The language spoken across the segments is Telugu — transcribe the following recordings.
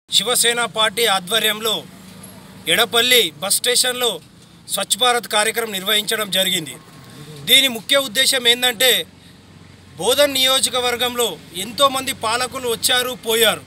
శివసేన పార్టీ ఆధ్వర్యంలో ఎడపల్లి బస్ స్టేషన్లో స్వచ్ఛ భారత్ కార్యక్రమం నిర్వహించడం జరిగింది దీని ముఖ్య ఉద్దేశం ఏంటంటే బోధన్ నియోజకవర్గంలో ఎంతోమంది పాలకులు వచ్చారు పోయారు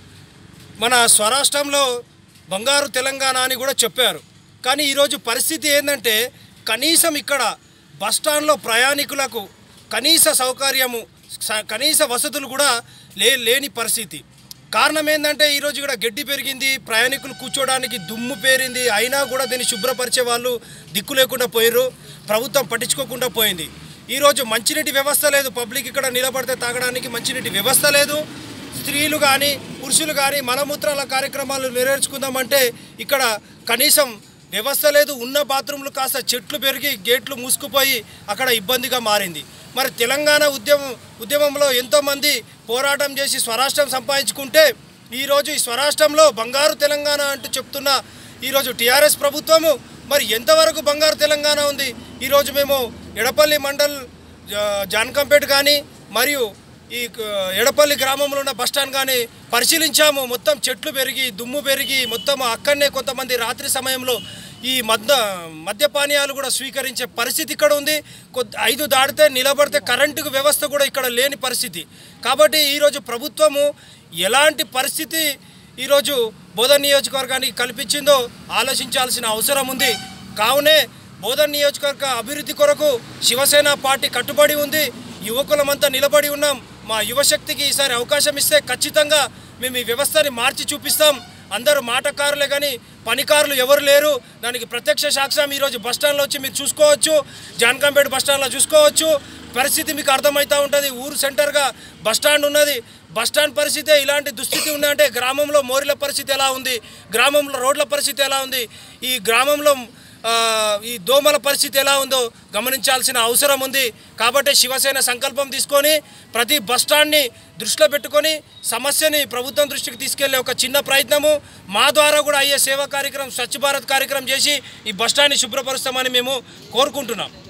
మన స్వరాష్ట్రంలో బంగారు తెలంగాణ అని కూడా చెప్పారు కానీ ఈరోజు పరిస్థితి ఏంటంటే కనీసం ఇక్కడ బస్ స్టాండ్లో ప్రయాణికులకు కనీస సౌకర్యము స- కనీస వసతులు కూడా లే లేని పరిస్థితి కారణం ఏంటంటే ఈరోజు ఇక్కడ గడ్డి పెరిగింది ప్రయాణికులు కూర్చోడానికి దుమ్ము పేరింది అయినా కూడా దీన్ని శుభ్రపరిచే వాళ్ళు దిక్కు లేకుండా పోయారు ప్రభుత్వం పట్టించుకోకుండా పోయింది ఈరోజు మంచినీటి వ్యవస్థ లేదు పబ్లిక్ ఇక్కడ నిలబడితే తాగడానికి మంచినీటి వ్యవస్థ లేదు స్త్రీలు కానీ పురుషులు కానీ మలమూత్రాల కార్యక్రమాలు నెరవేర్చుకుందామంటే ఇక్కడ కనీసం వ్యవస్థ లేదు ఉన్న బాత్రూంలు కాస్త చెట్లు పెరిగి గేట్లు మూసుకుపోయి అక్కడ ఇబ్బందిగా మారింది మరి తెలంగాణ ఉద్యమం ఉద్యమంలో ఎంతోమంది పోరాటం చేసి స్వరాష్ట్రం సంపాదించుకుంటే ఈరోజు ఈ స్వరాష్ట్రంలో బంగారు తెలంగాణ అంటూ చెప్తున్న ఈరోజు టీఆర్ఎస్ ప్రభుత్వము మరి ఎంతవరకు బంగారు తెలంగాణ ఉంది ఈరోజు మేము ఎడపల్లి మండల్ జా- జాన్కంపేట్ కానీ మరియు ఈ క- ఎడపల్లి గ్రామంలో ఉన్న బస్టాండ్ కానీ పరిశీలించాము మొత్తం చెట్లు పెరిగి దుమ్ము పెరిగి మొత్తం అక్కడనే కొంతమంది రాత్రి సమయంలో ఈ మద్య మద్యపానీయాలు కూడా స్వీకరించే పరిస్థితి ఇక్కడ ఉంది కొద్ది ఐదు దాటితే నిలబడితే కరెంటు వ్యవస్థ కూడా ఇక్కడ లేని పరిస్థితి కాబట్టి ఈరోజు ప్రభుత్వము ఎలాంటి పరిస్థితి ఈరోజు బోధన్ నియోజకవర్గానికి కల్పించిందో ఆలోచించాల్సిన అవసరం ఉంది కావునే బోధన్ నియోజకవర్గ అభివృద్ధి కొరకు శివసేన పార్టీ కట్టుబడి ఉంది యువకులమంతా నిలబడి ఉన్నాం మా యువశక్తికి ఈసారి అవకాశం ఇస్తే ఖచ్చితంగా మేము ఈ వ్యవస్థని మార్చి చూపిస్తాం అందరూ మాటకారులే కానీ పనికారులు ఎవరు లేరు దానికి ప్రత్యక్ష సాక్ష్యం ఈరోజు బస్ స్టాండ్లో వచ్చి మీరు చూసుకోవచ్చు జాన్కంపేట బస్ స్టాండ్లో చూసుకోవచ్చు పరిస్థితి మీకు అర్థమవుతూ ఉంటుంది ఊరు సెంటర్గా బస్ స్టాండ్ ఉన్నది బస్ స్టాండ్ పరిస్థితే ఇలాంటి దుస్థితి ఉందంటే గ్రామంలో మోరిల పరిస్థితి ఎలా ఉంది గ్రామంలో రోడ్ల పరిస్థితి ఎలా ఉంది ఈ గ్రామంలో ఆ, ఈ దోమల పరిస్థితి ఎలా ఉందో గమనించాల్సిన అవసరం ఉంది కాబట్టి శివసేన సంకల్పం తీసుకొని ప్రతి బస్ స్టాండ్ని దృష్టిలో పెట్టుకొని సమస్యని ప్రభుత్వం దృష్టికి తీసుకెళ్లే ఒక చిన్న ప్రయత్నము మా ద్వారా కూడా అయ్యే సేవా కార్యక్రమం స్వచ్ఛ భారత్ కార్యక్రమం చేసి ఈ బస్ స్టాండ్ని శుభ్రపరుస్తామని మేము కోరుకుంటున్నాం